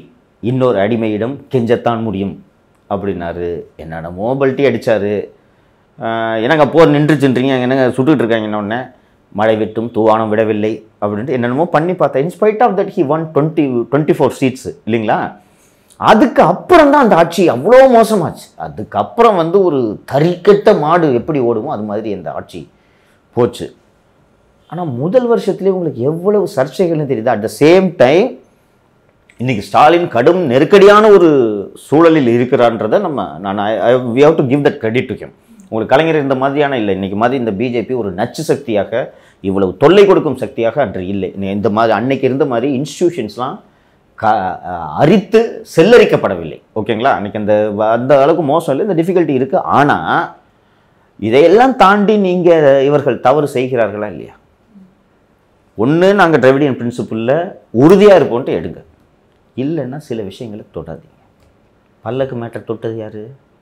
இன்னொரு அடிமையிடம் கெஞ்சத்தான் முடியும் அப்படின்னாரு என்னடா மோபல்ட்டி அடித்தார் என்னங்க போர் நின்றுச்சுன்றீங்க என்னங்க சுட்டுட்டு இருக்காங்க இன்னொன்னே மழை விட்டும் தூவானம் விடவில்லை அப்படின்ட்டு என்னென்னமோ பண்ணி பார்த்தேன் in spite of that he won twenty twenty four seats இல்லைங்களா அதுக்கு அப்புறம் தான் அந்த ஆட்சி அவ்வளோ மோசமாச்சு அதுக்கப்புறம் வந்து ஒரு தறிக்கட்ட மாடு எப்படி ஓடுமோ அது மாதிரி அந்த ஆட்சி போச்சு ஆனால் முதல் வருஷத்துலேயே உங்களுக்கு எவ்வளவு சர்ச்சைகள்னு தெரியுது அட் த சேம் டைம் இன்னைக்கு ஸ்டாலின் கடும் நெருக்கடியான ஒரு சூழலில் இருக்கிறான்றதை நம்ம நான் we have to give that credit to him உங்களுக்கு கலைஞர் இந்த மாதிரியான இல்லை இன்னைக்கு மாதிரி இந்த பிஜேபி ஒரு நச்சு சக்தியாக இவ்வளவு தொல்லை கொடுக்கும் சக்தியாக அன்று இல்லை இன்னை- இந்த மாதிரி அன்னைக்கு இருந்த மாதிரி இன்ஸ்டிடியூஷன்ஸ்லாம் க அரித்து செல்லரிக்கப்படவில்லை ஓகேங்களா அன்னைக்கு அந்த அந்த அளவுக்கு மோசம் இல்லை இந்த டிஃபிகல்ட்டி இருக்குது ஆனால் இதையெல்லாம் தாண்டி நீங்கள் இவர்கள் தவறு செய்கிறார்களா இல்லையா ஒன்று நாங்கள் டிராவிடியன் பிரின்சிபலில் உறுதியாக இருப்போன்ட்டு எடுங்க இல்லைன்னா சில விஷயங்களை தொடாதீங்க பல்லக்கு மேட்டர் தொட்டது யார்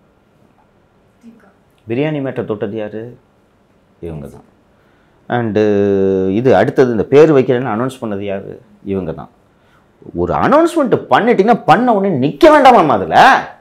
பிரியாணி மேட்டர் தொட்டது யார் இவங்க தான் அண்டு இது அடுத்தது இந்த பேர் வைக்கிறேன்னு அனௌன்ஸ் பண்ணது யார் இவங்க தான் ஒரு அனௌன்ஸ்மெண்ட் பண்ணிட்டீங்கன்னா பண்ண உடனே நிற்க வேண்டாமாம் அதில்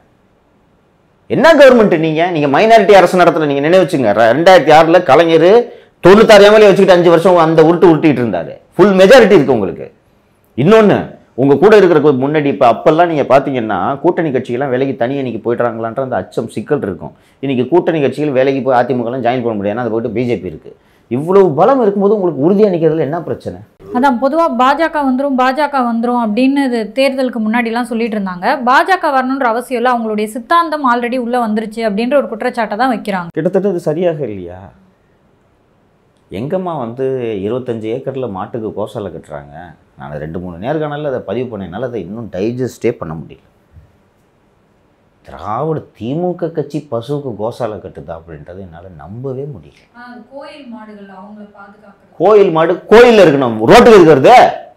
என்ன கவர்மெண்ட் நீங்கள் நீங்கள் மைனாரிட்டி அரசு நடத்துல நீங்கள் நினைவு வச்சுங்க ரெ- ரெண்டாயிரத்தி ஆறில் கலைஞர் தொண்ணூத்தாறு எம்எல்ஏ வச்சுக்கிட்டு அஞ்சு வருஷம் அந்த உருட்டு உருட்டிட்டு இருந்தாரு ஃபுல் மெஜாரிட்டி இருக்கு உங்களுக்கு இன்னொன்று உங்கள் கூட இருக்கிற கு- முன்னாடி இப்போ அப்போல்லாம் நீங்கள் பார்த்தீங்கன்னா கூட்டணி கட்சிகள்லாம் வேலைக்கு தனி அன்னைக்கு போயிட்டுறாங்களான்ற அந்த அச்சம் சிக்கல் இருக்கும் இன்னைக்கு கூட்டணி கட்சிகள் வேலைக்கு போய் அதிமுகலாம் ஜாயின் பண்ண முடியாது அது போயிட்டு பிஜேபி இருக்குது இவ்வளவு பலம் இருக்கும்போது உங்களுக்கு உறுதியாக நிற்கிறதுல என்ன பிரச்சனை அதான் பொதுவாக பாஜக வந்துரும் பாஜக வந்துரும் அப்படின்னு இது தேர்தலுக்கு முன்னாடிலாம் சொல்லிட்டு இருந்தாங்க பாஜக வரணுன்ற அவசியம் இல்லை அவங்களுடைய சித்தாந்தம் ஆல்ரெடி உள்ளே வந்துருச்சு அப்படின்ற ஒரு குற்றச்சாட்டை தான் வைக்கிறாங்க கிட்டத்தட்ட அது சரியாக இல்லையா எங்கம்மா வந்து இருபத்தஞ்சு ஏக்கரில் மாட்டுக்கு கோசாலை கட்டுறாங்க நான் ரெண்டு மூணு நேர்காணலில் அதை பதிவு பண்ணனால அதை இன்னும் டைஜஸ்டே பண்ண முடியல திராவிட திமுக கட்சி பசுவுக்கு கோசாலை கட்டுதா அப்படின்றது என்னால் நம்பவே முடியல கோயில் மாடுகள் அவங்கள பாதுகாக்கிறது கோயில் மாடு கோயிலில் இருக்கணும் ரோட்டுக்கு இருக்கிறது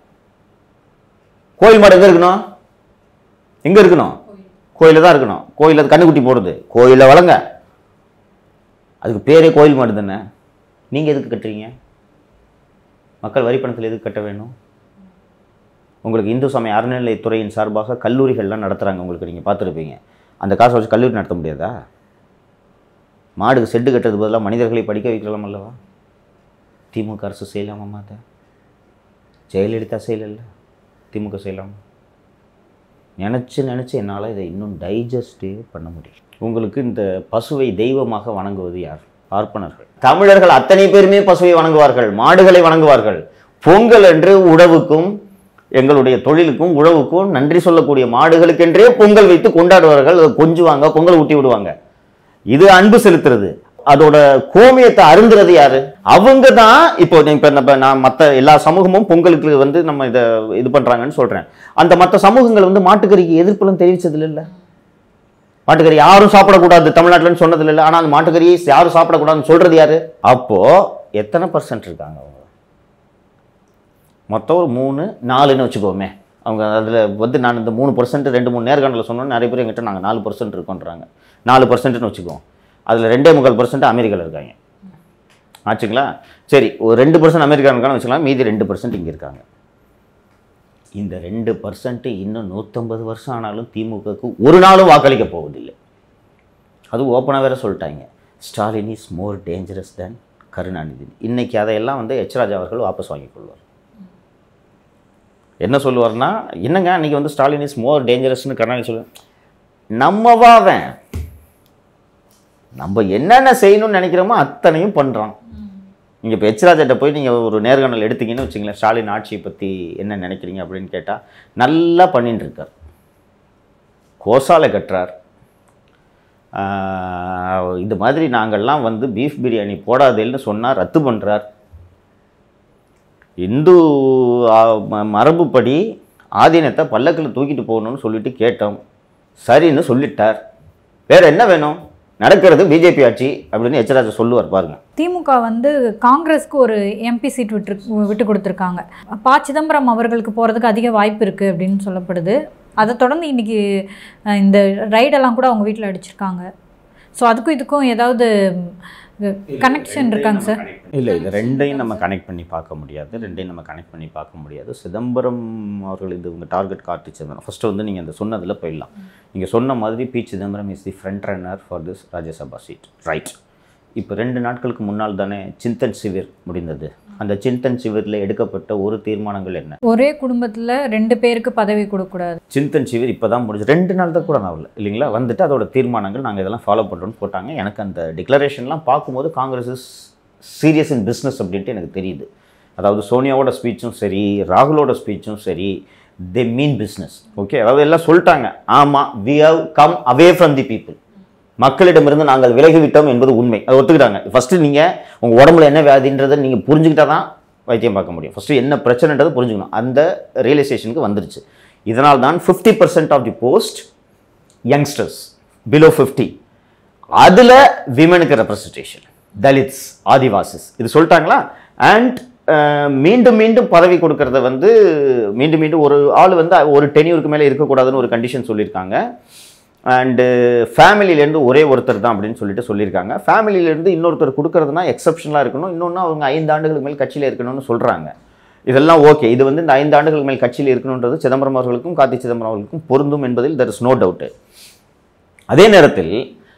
கோயில் மாடு எங்கே இருக்கணும் எங்கே இருக்கணும் கோயிலில் தான் இருக்கணும் கோயிலில் அது கண்ணுக்குட்டி போடுது கோயிலில் வளங்க அதுக்கு பேரே கோயில் மாடு தானே நீங்கள் எதுக்கு கட்டுறீங்க மக்கள் வரி பணத்தில் எதுக்கு கட்ட வேணும் உங்களுக்கு இந்து சமய அறநிலைத்துறையின் சார்பாக கல்லூரிகள்லாம் நடத்துகிறாங்க உங்களுக்கு நீங்கள் பார்த்துருப்பீங்க அந்த காசை வச்சு கல்லூரி நடத்த முடியாதா மாடுக்கு செட்டு கட்டுறது பதிலாக மனிதர்களை படிக்க வைக்கலாம் அல்லவா திமுக அரசு செய்யலாமா அதை ஜெயலலிதா செய்யலைல்ல திமுக செய்யலாமா நினச்சி நினச்சி என்னால் இதை இன்னும் டைஜஸ்டே பண்ண முடியும் உங்களுக்கு இந்த பசுவை தெய்வமாக வணங்குவது யார் பார்ப்பனர்கள் தமிழர்கள் அத்தனை பேருமே பசுவை வணங்குவார்கள் மாடுகளை வணங்குவார்கள் பொங்கல் என்று உழவுக்கும் எங்களுடைய தொழிலுக்கும் உழவுக்கும் நன்றி சொல்லக்கூடிய மாடுகளுக்கென்றே பொங்கல் வைத்து கொண்டாடுவார்கள் அதை கொஞ்சுவாங்க பொங்கல் ஊட்டி விடுவாங்க இது அன்பு செலுத்துறது அதோட கோமியத்தை அருந்துறது யாரு அவங்க தான் இப்போ இப்ப நம்ம நான் மற்ற எல்லா சமூகமும் பொங்கலுக்கு வந்து நம்ம இதை இது பண்றாங்கன்னு சொல்றேன் அந்த மற்ற சமூகங்கள் வந்து மாட்டுக்கறிக்கு எதிர்ப்புலாம் தெரிவிச்சது இல்ல மாட்டுக்கறி யாரும் சாப்பிடக்கூடாது தமிழ்நாட்டில்னு சொன்னது இல்லை ஆனால் அந்த மாட்டுக்கறியை யாரும் சாப்பிடக்கூடாதுன்னு சொல்றது யாரு அப்போ எத்தனை பர்சன்ட் இருக்காங்க அவங்க மொத்தம் ஒரு மூணு நாலுன்னு வச்சுக்கோமே அவங்க அதில் வந்து நான் இந்த மூணு பர்சன்ட் ரெண்டு மூணு நேர்காணலில் சொன்னோம் நிறைய பேர் எங்கிட்ட நாங்கள் நாலு பர்சன்ட் இருக்கோன்றாங்க நாலு பர்சன்ட்னு வச்சுக்குவோம் அதில் ரெண்டே முக்கால் பர்சன்ட் அமெரிக்காவில் இருக்காங்க ஆச்சுங்களா சரி ஒரு ரெண்டு பர்சன்ட் அமெரிக்கா இருக்கான்னு வச்சுக்கலாம் மீதி ரெண்டு பர்சன்ட் இங்கே இருக்காங்க இந்த ரெண்டு பர்சன்ட் இன்னும் நூற்றம்பது வருஷம் ஆனாலும் திமுகவுக்கு ஒரு நாளும் வாக்களிக்க போவதில்லை அது ஓப்பனாக வேற சொல்லிட்டாங்க Stalin is more dangerous than Karunanidhi இன்னைக்கு அதையெல்லாம் வந்து எச் ராஜா அவர்கள் வாபஸ் வாங்கிக் கொள்வார் என்ன சொல்லுவார்னா என்னங்க அன்றைக்கி வந்து ஸ்டாலின் இஸ் மோர் டேஞ்சரஸ்னு கருணாநிதி சொல்லு நம்ம வாதன் நம்ம என்னென்ன செய்யணும்னு நினைக்கிறோமோ அத்தனையும் பண்ணுறான் நீங்கள் இப்போ எச்ராஜர்கிட்ட போய் நீங்கள் ஒரு நேர்காணல் எடுத்தீங்கன்னு வச்சுங்களேன் ஸ்டாலின் ஆட்சியை பற்றி என்ன நினைக்கிறீங்க அப்படின்னு கேட்டால் நல்லா பண்ணிட்டு இருக்கார் கோசாலை கட்டுறார் ஆஹ் இது மாதிரி நாங்கள்லாம் வந்து பீஃப் பிரியாணி போடாதேன்னு சொன்னால் ரத்து பண்ணுறார் இந்து ஆ, ம- மரபுப்படி ஆதீனத்தை பல்லக்கில் தூக்கிட்டு போகணும்னு சொல்லிட்டு கேட்டோம் சரின்னு சொல்லிட்டார் வேற என்ன வேணும் நடக்கிறது பிஜேபி ஆட்சி அப்படின்னு எச்சராஜா சொல்லுவார் பாருங்க திமுக வந்து காங்கிரஸ்க்கு ஒரு எம்பி சீட் விட்டு விட்டு கொடுத்துருக்காங்க ப சிதம்பரம் அவர்களுக்கு போகிறதுக்கு அதிக வாய்ப்பு இருக்குது அப்படின்னு சொல்லப்படுது அதை தொடர்ந்து இன்னைக்கு அஹ், இந்த ரைடெல்லாம் கூட அவங்க வீட்டில் அடிச்சிருக்காங்க ஸோ அதுக்கும் இதுக்கும் ஏதாவது கனெக்ஷன் இருக்காங்க சார் இல்லை இல்லை ரெண்டையும் நம்ம கனெக்ட் பண்ணி பார்க்க முடியாது ரெண்டையும் நம்ம கனெக்ட் பண்ணி பார்க்க முடியாது சிதம்பரம் அவர்கள் இது உங்கள் டார்கெட் கார்த்தி சிதம்பரம் ஃபஸ்ட்டு வந்து நீங்கள் அந்த சொன்னதில் போயிடலாம் நீங்கள் சொன்ன மாதிரி P Chidambaram is the front runner for this Rajya Sabha seat right இப்போ ரெண்டு நாட்களுக்கு முன்னால் தானே சிந்தன் சிவிர் முடிந்தது அந்த சிந்தன் சிவிரில் எடுக்கப்பட்ட ஒரு தீர்மானங்கள் என்ன ஒரே குடும்பத்தில் ரெண்டு பேருக்கு பதவி கொடுக்கக்கூடாது சிந்தன் சிவிர் இப்போ தான் முடிஞ்சு ரெண்டு நாள் தான் கூட ஆகல இல்லைங்களா வந்துட்டு அதோட தீர்மானங்கள் நாங்கள் இதெல்லாம் ஃபாலோ பண்ணுறோன்னு போட்டாங்க எனக்கு அந்த டிக்ளரேஷன்லாம் பார்க்கும்போது Congress is serious in business அப்படின்ட்டு எனக்கு தெரியுது அதாவது சோனியாவோட ஸ்பீச்சும் சரி ராகுலோட ஸ்பீச்சும் சரி தே மீன் பிஸ்னஸ் ஓகே அதாவது எல்லாம் சொல்லிட்டாங்க ஆமாம் we have come away from the people மக்களிடமிருந்து நாங்கள் விலகிவிட்டோம் என்பது உண்மை அதை ஒத்துக்கிட்டாங்க ஃபஸ்ட்டு நீங்கள் உங்கள் உடம்புல என்ன வியாதின்றதை நீங்கள் புரிஞ்சுக்கிட்டா தான் வைத்தியம் பார்க்க முடியும் ஃபஸ்ட்டு என்ன பிரச்சனைன்றதை புரிஞ்சுக்கணும் அந்த ரியலைசேஷனுக்கு வந்துருச்சு இதனால் தான் fifty percent of the post youngsters below fifty அதில் விமனுக்கு ரெப்ரசன்டேஷன் தலித்ஸ் ஆதிவாசிஸ் இது சொல்லிட்டாங்களா அண்ட் மீண்டும் மீண்டும் பதவி கொடுக்கறத வந்து மீண்டும் மீண்டும் ஒரு ஆள் வந்து ஒரு டென்யூருக்கு மேலே இருக்கக்கூடாதுன்னு ஒரு கண்டிஷன் சொல்லியிருக்காங்க அண்டு ஃபேமிலியிலேருந்து ஒரே ஒருத்தர் தான் அப்படின்னு சொல்லிட்டு சொல்லியிருக்காங்க ஃபேமிலியிலேருந்து இன்னொருத்தர் கொடுக்கறதுனா எக்ஸப்ஷனலாக இருக்கணும் இன்னொன்று அவங்க ஐந்து ஆண்டுகளுக்கு மேல் கட்சியில் இருக்கணும்னு சொல்கிறாங்க இதெல்லாம் ஓகே இது வந்து இந்த ஐந்து ஆண்டுகளுக்கு மேல் கட்சியில் இருக்கணுன்றது சிதம்பரம் அவர்களுக்கும் கார்த்தி சிதம்பரம் அவர்களுக்கும் பொருந்தும் என்பதில் தெர் இஸ் நோ டவுட்டு அதே நேரத்தில்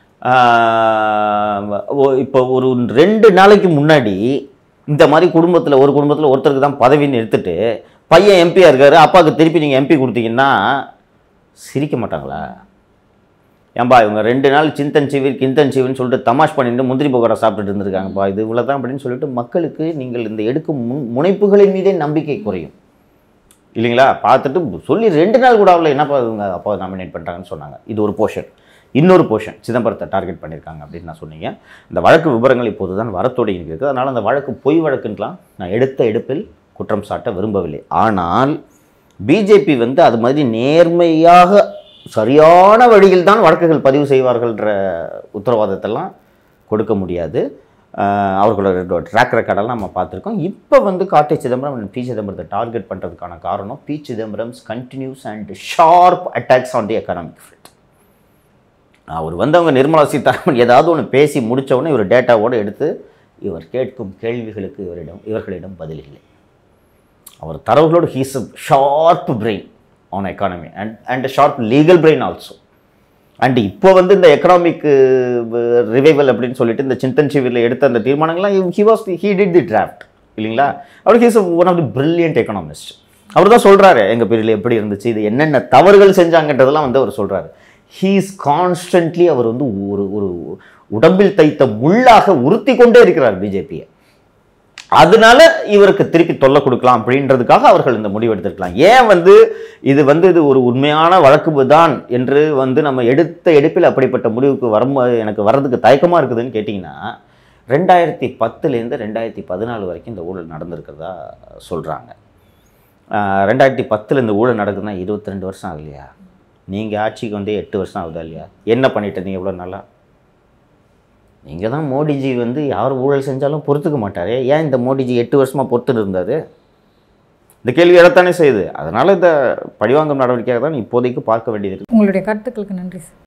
ஆஹ், ஒ- இப்போ ஒரு ரெண்டு நாளைக்கு முன்னாடி இந்த மாதிரி குடும்பத்தில் ஒரு குடும்பத்தில் ஒருத்தருக்கு தான் பதவின்னு எடுத்துட்டு பையன் எம்பியாக இருக்காரு அப்பாவுக்கு திருப்பி நீங்கள் எம்பி கொடுத்தீங்கன்னா சிரிக்க மாட்டாங்களா ஏன்பா இவங்க ரெண்டு நாள் சிந்தன் சிவிர் கிந்தன் சிவின்னு சொல்லிட்டு தமாஷ் பண்ணிட்டு முந்திரி பக்கோடா சாப்பிட்டுட்டு இருந்திருக்காங்கப்பா இது இவ்வளோ தான் அப்படின்னு சொல்லிட்டு மக்களுக்கு நீங்கள் இந்த எடுக்கும் முன் முனைப்புகளின் மீதே நம்பிக்கை குறையும் இல்லைங்களா பார்த்துட்டு சொல்லி ரெண்டு நாள் கூட அவ்வளோ என்னப்பா இவங்க அப்பா நாமினேட் பண்ணுறாங்கன்னு சொன்னாங்க இது ஒரு போர்ஷன் இன்னொரு போர்ஷன் சிதம்பரத்தை டார்கெட் பண்ணியிருக்காங்க அப்படின்னு நான் சொன்னீங்க இந்த வழக்கு விவரங்கள் இப்போது தான் வரத்தொடங்கி இருக்குது அதனால் அந்த வழக்கு பொய் வழக்குன்னுலாம் நான் எடுத்த எடுப்பில் குற்றம் சாட்ட விரும்பவில்லை ஆனால் பிஜேபி வந்து அது மாதிரி நேர்மையாக சரியான வழியில் தான் வழக்குகள் பதிவு செய்வார்கள்ன்ற உத்தரவாதத்தெல்லாம் கொடுக்க முடியாது ஆஹ் அவர்களோட ட்ராக் ரெக்கார்டெல்லாம் நம்ம பார்த்துருக்கோம் இப்போ வந்து கார்த்தி சிதம்பரம் பி சிதம்பரத்தை டார்கெட் பண்ணுறதுக்கான காரணம் P Chidambaram's continues and sharp attacks on the economic front அவர் வந்து அவங்க நிர்மலா சீதாராமன் ஏதாவது ஒன்று பேசி முடிச்ச உடனே இவர் டேட்டாவோடு எடுத்து இவர் கேட்கும் கேள்விகளுக்கு இவரிடம் இவர்களிடம் பதில் இல்லை அவர் தரவுகளோடு he's a sharp brain on economy and and sharp legal brain also and இப்போ வந்து இந்த எக்கனாமிக் ரிவைவல் அப்படின்னு சொல்லிட்டு இந்த சிந்தன் சிவிரில் எடுத்த அந்த தீர்மானங்கள்லாம் he was he did the draft இல்லைங்களா அவர் he's one of the brilliant economist அவர் தான் சொல்கிறாரு எங்கள் பீரியடில் எப்படி இருந்துச்சு இது என்னென்ன தவறுகள் செஞ்சாங்கன்றதெல்லாம் வந்து அவர் சொல்கிறாரு ஹீஸ் கான்ஸ்டன்ட்லி அவர் வந்து ஒரு ஒரு உடம்பில் தைத்த முள்ளாக உறுத்தி கொண்டே இருக்கிறார் பிஜேபியை அதனால இவருக்கு திருப்பி தொல்லை கொடுக்கலாம் அப்படின்றதுக்காக அவர்கள் இந்த முடிவு எடுத்திருக்கலாம் ஏன் வந்து இது வந்து இது ஒரு உண்மையான வழக்கு தான் என்று வந்து நம்ம எடுத்த எடுப்பில் அப்படிப்பட்ட முடிவுக்கு வரும் எனக்கு வர்றதுக்கு தயக்கமாக இருக்குதுன்னு கேட்டிங்கன்னா ரெண்டாயிரத்தி பத்துலேருந்து ரெண்டாயிரத்தி பதினாலு வரைக்கும் இந்த ஊழல் நடந்திருக்கிறதா சொல்கிறாங்க ரெண்டாயிரத்தி பத்தில் இந்த ஊழல் நடக்குதுன்னா இருபத்தி ரெண்டு வருஷம் ஆகலையா நீங்கள் ஆட்சிக்கு வந்து எட்டு வருஷம் ஆகுதா இல்லையா என்ன பண்ணிட்டு இருந்தீங்க எவ்வளோ நாளா நீங்கள் தான் மோடிஜி வந்து யார் ஊழல் செஞ்சாலும் பொறுத்துக்க மாட்டாரே ஏன் இந்த மோடிஜி எட்டு வருஷமாக பொறுத்துட்டு இருந்தார் இந்த கேள்வி எழத்தானே செய்யுது அதனால் இந்த பழிவாங்கும் நடவடிக்கையாக தான் இப்போதைக்கு பார்க்க வேண்டியது இருக்கு. உங்களுடைய கருத்துக்களுக்கு நன்றி சார்